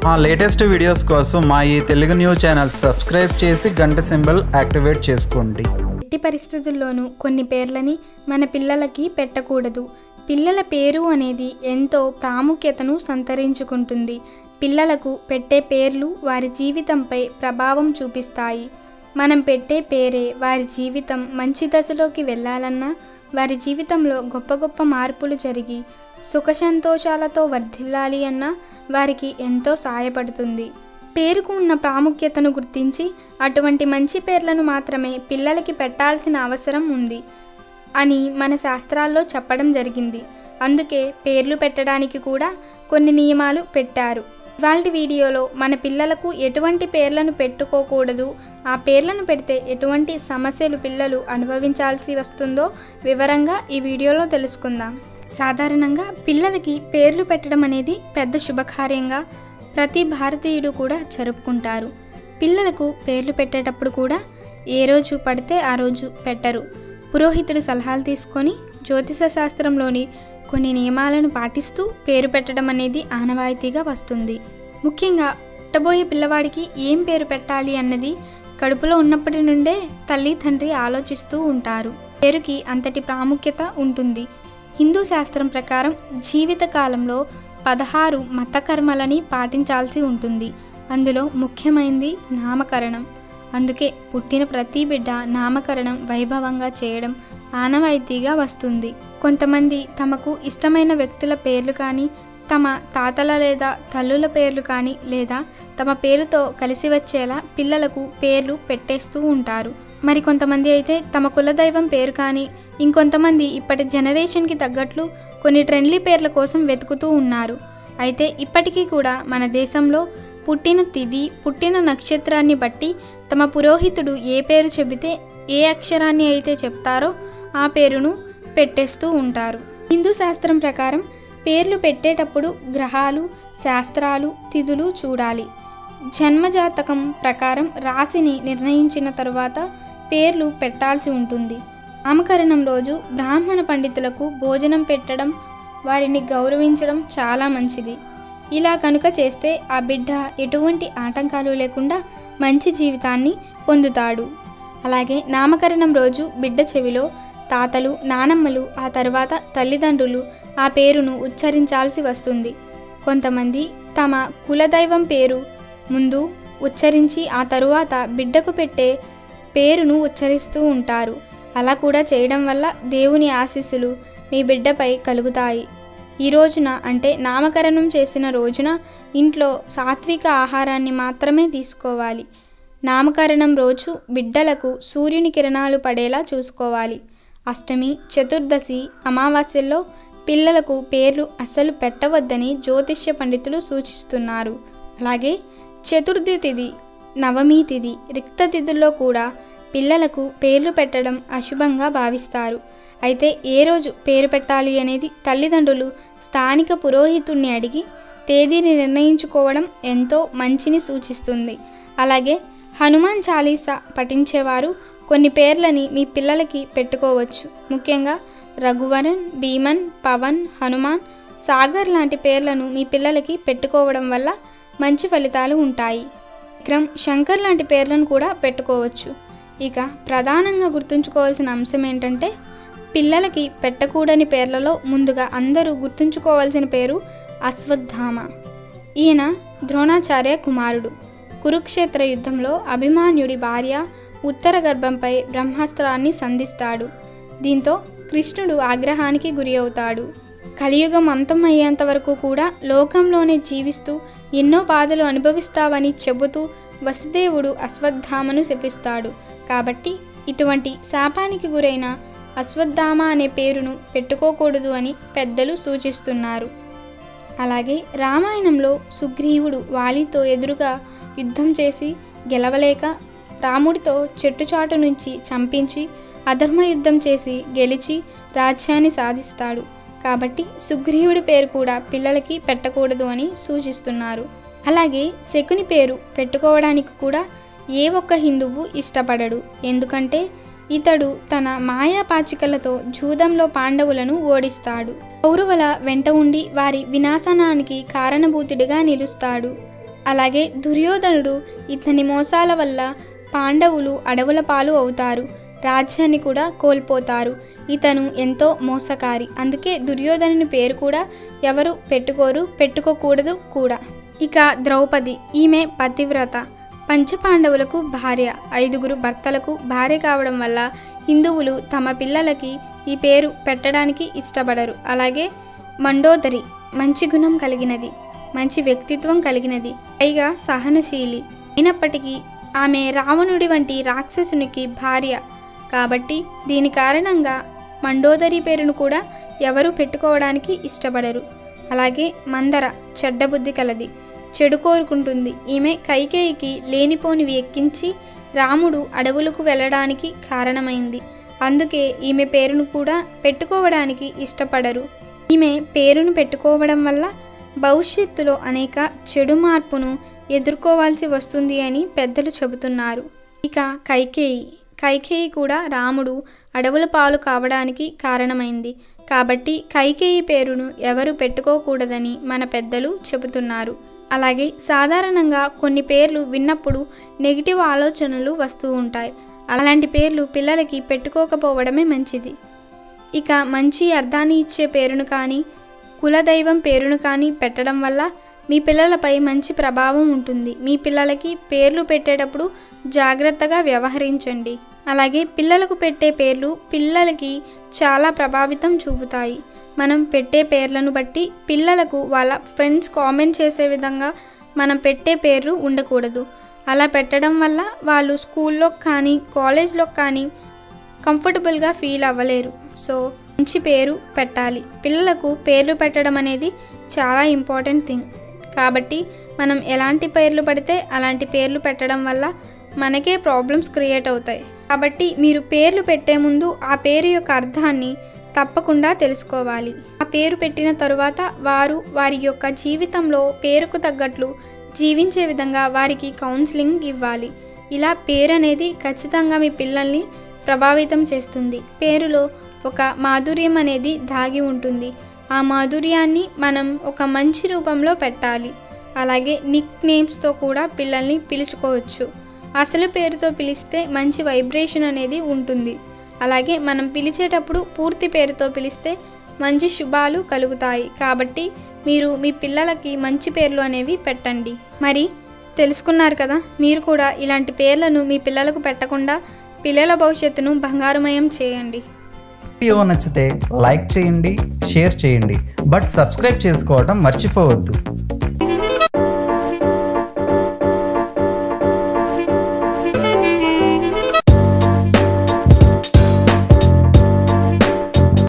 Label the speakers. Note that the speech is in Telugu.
Speaker 1: మా లేటెస్ట్ వీడియోస్ కోసం మా ఈ తెలుగు న్యూస్ ఛానల్ సబ్స్క్రైబ్ చేసి గంట సింబల్ యాక్టివేట్ చేసుకోండి
Speaker 2: ఎట్టి పరిస్థితుల్లోనూ కొన్ని పేర్లని మన పిల్లలకి పెట్టకూడదు పిల్లల పేరు అనేది ఎంతో ప్రాముఖ్యతను సంతరించుకుంటుంది పిల్లలకు పెట్టే పేర్లు వారి జీవితంపై ప్రభావం చూపిస్తాయి మనం పెట్టే పేరే వారి జీవితం మంచి దశలోకి వెళ్ళాలన్నా వారి జీవితంలో గొప్ప గొప్ప మార్పులు జరిగి సుఖ సంతోషాలతో వర్ధిల్లాలి అన్నా వారికి ఎంతో సహాయపడుతుంది పేరుకు ఉన్న ప్రాముఖ్యతను గుర్తించి అటువంటి మంచి పేర్లను మాత్రమే పిల్లలకి పెట్టాల్సిన అవసరం ఉంది అని మన శాస్త్రాల్లో చెప్పడం జరిగింది అందుకే పేర్లు పెట్టడానికి కూడా కొన్ని నియమాలు పెట్టారు ఇవాళ వీడియోలో మన పిల్లలకు ఎటువంటి పేర్లను పెట్టుకోకూడదు ఆ పేర్లను పెడితే ఎటువంటి సమస్యలు పిల్లలు అనుభవించాల్సి వస్తుందో వివరంగా ఈ వీడియోలో తెలుసుకుందాం సాధారణంగా పిల్లలకి పేర్లు పెట్టడం అనేది పెద్ద శుభకార్యంగా ప్రతి భారతీయుడు కూడా జరుపుకుంటారు పిల్లలకు పేర్లు పెట్టేటప్పుడు కూడా ఏ రోజు పడితే ఆ రోజు పెట్టరు పురోహితుడు సలహాలు తీసుకొని జ్యోతిష శాస్త్రంలోని కొన్ని నియమాలను పాటిస్తూ పేరు పెట్టడం అనేది ఆనవాయితీగా వస్తుంది ముఖ్యంగా పుట్టబోయే పిల్లవాడికి ఏం పేరు పెట్టాలి అన్నది కడుపులో ఉన్నప్పటి నుండే తల్లి తండ్రి ఆలోచిస్తూ ఉంటారు పేరుకి అంతటి ప్రాముఖ్యత ఉంటుంది హిందూ శాస్త్రం ప్రకారం జీవిత కాలంలో పదహారు మత కర్మలని పాటించాల్సి ఉంటుంది అందులో ముఖ్యమైనది నామకరణం అందుకే పుట్టిన ప్రతి బిడ్డ నామకరణం వైభవంగా చేయడం ఆనవాయితీగా వస్తుంది కొంతమంది తమకు ఇష్టమైన వ్యక్తుల పేర్లు కానీ తమ తాతల లేదా తల్లుల పేర్లు కానీ లేదా తమ పేరుతో కలిసి వచ్చేలా పిల్లలకు పేర్లు పెట్టేస్తూ ఉంటారు మరి కొంతమంది అయితే తమ కులదైవం పేరు కానీ ఇంకొంతమంది ఇప్పటి జనరేషన్కి తగ్గట్లు కొన్ని ట్రెండ్లీ పేర్ల కోసం వెతుకుతూ ఉన్నారు అయితే ఇప్పటికీ కూడా మన దేశంలో పుట్టిన తిథి పుట్టిన నక్షత్రాన్ని బట్టి తమ పురోహితుడు ఏ పేరు చెబితే ఏ అక్షరాన్ని అయితే చెప్తారో ఆ పేరును పెట్టేస్తూ ఉంటారు హిందూ శాస్త్రం ప్రకారం పేర్లు పెట్టేటప్పుడు గ్రహాలు శాస్త్రాలు తిథులు చూడాలి జన్మజాతకం ప్రకారం రాశిని నిర్ణయించిన తరువాత పేర్లు పెట్టాల్సి ఉంటుంది నామకరణం రోజు బ్రాహ్మణ పండితులకు భోజనం పెట్టడం వారిని గౌరవించడం చాలా మంచిది ఇలా కనుక చేస్తే ఆ బిడ్డ ఎటువంటి ఆటంకాలు లేకుండా మంచి జీవితాన్ని పొందుతాడు అలాగే నామకరణం రోజు బిడ్డ చెవిలో తాతలు నానమ్మలు ఆ తర్వాత తల్లిదండ్రులు ఆ పేరును ఉచ్చరించాల్సి వస్తుంది కొంతమంది తమ కులదైవం పేరు ముందు ఉచ్చరించి ఆ తరువాత బిడ్డకు పెట్టే పేరును ఉచ్చరిస్తూ ఉంటారు అలా కూడా చేయడం వల్ల దేవుని ఆశీస్సులు మీ బిడ్డపై కలుగుతాయి ఈ రోజున అంటే నామకరణం చేసిన రోజున ఇంట్లో సాత్విక ఆహారాన్ని మాత్రమే తీసుకోవాలి నామకరణం రోజు బిడ్డలకు సూర్యుని కిరణాలు పడేలా చూసుకోవాలి అష్టమి చతుర్దశి అమావాస్యల్లో పిల్లలకు పేర్లు అస్సలు పెట్టవద్దని జ్యోతిష్య పండితులు సూచిస్తున్నారు అలాగే చతుర్థి తిథి నవమి తిథి రిక్త తిథుల్లో కూడా పిల్లలకు పేర్లు పెట్టడం అశుభంగా భావిస్తారు అయితే ఏ రోజు పేరు పెట్టాలి అనేది తల్లిదండ్రులు స్థానిక పురోహితుణ్ణి అడిగి తేదీని నిర్ణయించుకోవడం ఎంతో మంచిని సూచిస్తుంది అలాగే హనుమాన్ చాలీసా పఠించేవారు కొన్ని పేర్లని మీ పిల్లలకి పెట్టుకోవచ్చు ముఖ్యంగా రఘువరన్ భీమన్ పవన్ హనుమాన్ సాగర్ లాంటి పేర్లను మీ పిల్లలకి పెట్టుకోవడం వల్ల మంచి ఫలితాలు ఉంటాయి విక్రమ్ శంకర్ లాంటి పేర్లను కూడా పెట్టుకోవచ్చు ఇక ప్రధానంగా గుర్తుంచుకోవాల్సిన అంశం ఏంటంటే పిల్లలకి పెట్టకూడని పేర్లలో ముందుగా అందరూ గుర్తుంచుకోవాల్సిన పేరు అశ్వత్థామ ఈయన ద్రోణాచార్య కుమారుడు కురుక్షేత్ర యుద్ధంలో అభిమాన్యుడి భార్య ఉత్తర గర్భంపై బ్రహ్మాస్త్రాన్ని సంధిస్తాడు దీంతో కృష్ణుడు ఆగ్రహానికి గురి అవుతాడు కలియుగం అంతం అయ్యేంత వరకు కూడా లోకంలోనే జీవిస్తూ ఎన్నో బాధలు అనుభవిస్తావని చెబుతూ వసుదేవుడు అశ్వత్థామను శపిస్తాడు కాబట్టి ఇటువంటి శాపానికి గురైన అశ్వత్థామ అనే పేరును పెట్టుకోకూడదు అని పెద్దలు సూచిస్తున్నారు అలాగే రామాయణంలో సుగ్రీవుడు వాలితో ఎదురుగా యుద్ధం చేసి గెలవలేక రాముడితో చెట్టుచాటు నుంచి చంపించి అధర్మ యుద్ధం చేసి గెలిచి రాజ్యాన్ని సాధిస్తాడు కాబట్టి సుగ్రీవుడి పేరు కూడా పిల్లలకి పెట్టకూడదు అని సూచిస్తున్నారు అలాగే శకుని పేరు పెట్టుకోవడానికి కూడా ఏ ఒక్క హిందువు ఇష్టపడడు ఎందుకంటే ఇతడు తన మాయాపాచికలతో జూదంలో పాండవులను ఓడిస్తాడు కౌరవుల వెంట ఉండి వారి వినాశనానికి కారణభూతుడిగా నిలుస్తాడు అలాగే దుర్యోధనుడు ఇతని మోసాల వల్ల పాండవులు అడవుల పాలు అవుతారు రాజ్యాన్ని కూడా కోల్పోతారు ఇతను ఎంతో మోసకారి అందుకే దుర్యోధనుని పేరు కూడా ఎవరు పెట్టుకోరు పెట్టుకోకూడదు కూడా ఇక ద్రౌపది ఈమె పతివ్రత పంచపాండవులకు భార్య ఐదుగురు భర్తలకు భార్య కావడం వల్ల హిందువులు తమ పిల్లలకి ఈ పేరు పెట్టడానికి ఇష్టపడరు అలాగే మండోదరి మంచి గుణం కలిగినది మంచి వ్యక్తిత్వం కలిగినది పైగా సహనశీలి అయినప్పటికీ ఆమె రావణుడి వంటి రాక్షసునికి భార్య కాబట్టి దీని కారణంగా మండోదరి పేరును కూడా ఎవరు పెట్టుకోవడానికి ఇష్టపడరు అలాగే మందర చెడ్డ బుద్ధి కలది చెడు కోరుకుంటుంది ఈమె కైకేయికి లేనిపోనివి ఎక్కించి రాముడు అడవులకు వెళ్ళడానికి కారణమైంది అందుకే ఈమె పేరును కూడా పెట్టుకోవడానికి ఇష్టపడరు ఈమె పేరును పెట్టుకోవడం వల్ల భవిష్యత్తులో అనేక చెడు మార్పును ఎదుర్కోవాల్సి వస్తుంది అని పెద్దలు చెబుతున్నారు ఇక కైకేయి కైకేయి కూడా రాముడు అడవుల పాలు కావడానికి కారణమైంది కాబట్టి కైకేయి పేరును ఎవరు పెట్టుకోకూడదని మన పెద్దలు చెబుతున్నారు అలాగే సాధారణంగా కొన్ని పేర్లు విన్నప్పుడు నెగిటివ్ ఆలోచనలు వస్తూ ఉంటాయి అలాంటి పేర్లు పిల్లలకి పెట్టుకోకపోవడమే మంచిది ఇక మంచి అర్థాన్ని ఇచ్చే పేరును కానీ కులదైవం పేరును కానీ పెట్టడం వల్ల మీ పిల్లలపై మంచి ప్రభావం ఉంటుంది మీ పిల్లలకి పేర్లు పెట్టేటప్పుడు జాగ్రత్తగా వ్యవహరించండి అలాగే పిల్లలకు పెట్టే పేర్లు పిల్లలకి చాలా ప్రభావితం చూపుతాయి మనం పెట్టే పేర్లను బట్టి పిల్లలకు వాళ్ళ ఫ్రెండ్స్ కామెంట్ చేసే విధంగా మనం పెట్టే పేర్లు ఉండకూడదు అలా పెట్టడం వల్ల వాళ్ళు స్కూల్లో కానీ కాలేజ్లో కానీ కంఫర్టబుల్గా ఫీల్ అవ్వలేరు సో మంచి పేరు పెట్టాలి పిల్లలకు పేర్లు పెట్టడం అనేది చాలా ఇంపార్టెంట్ థింగ్ కాబట్టి మనం ఎలాంటి పేర్లు పడితే అలాంటి పేర్లు పెట్టడం వల్ల మనకే ప్రాబ్లమ్స్ క్రియేట్ అవుతాయి కాబట్టి మీరు పేర్లు పెట్టే ముందు ఆ పేరు యొక్క అర్థాన్ని తప్పకుండా తెలుసుకోవాలి ఆ పేరు పెట్టిన తరువాత వారు వారి యొక్క జీవితంలో పేరుకు తగ్గట్లు జీవించే విధంగా వారికి కౌన్సిలింగ్ ఇవ్వాలి ఇలా పేరు అనేది ఖచ్చితంగా మీ పిల్లల్ని ప్రభావితం చేస్తుంది పేరులో ఒక మాధుర్యం అనేది దాగి ఉంటుంది ఆ మాధుర్యాన్ని మనం ఒక మంచి రూపంలో పెట్టాలి అలాగే నిక్ నేమ్స్తో కూడా పిల్లల్ని పిలుచుకోవచ్చు అసలు పేరుతో పిలిస్తే మంచి వైబ్రేషన్ అనేది ఉంటుంది అలాగే మనం పిలిచేటప్పుడు పూర్తి పేరుతో పిలిస్తే మంచి శుభాలు కలుగుతాయి కాబట్టి మీరు మీ పిల్లలకి మంచి పేర్లు అనేవి పెట్టండి మరి తెలుసుకున్నారు కదా మీరు కూడా ఇలాంటి పేర్లను మీ పిల్లలకు పెట్టకుండా పిల్లల భవిష్యత్తును బంగారుమయం చేయండి
Speaker 1: వీడియో నచ్చితే లైక్ చేయండి షేర్ చేయండి బట్ సబ్స్క్రైబ్ చేసుకోవడం మర్చిపోవద్దు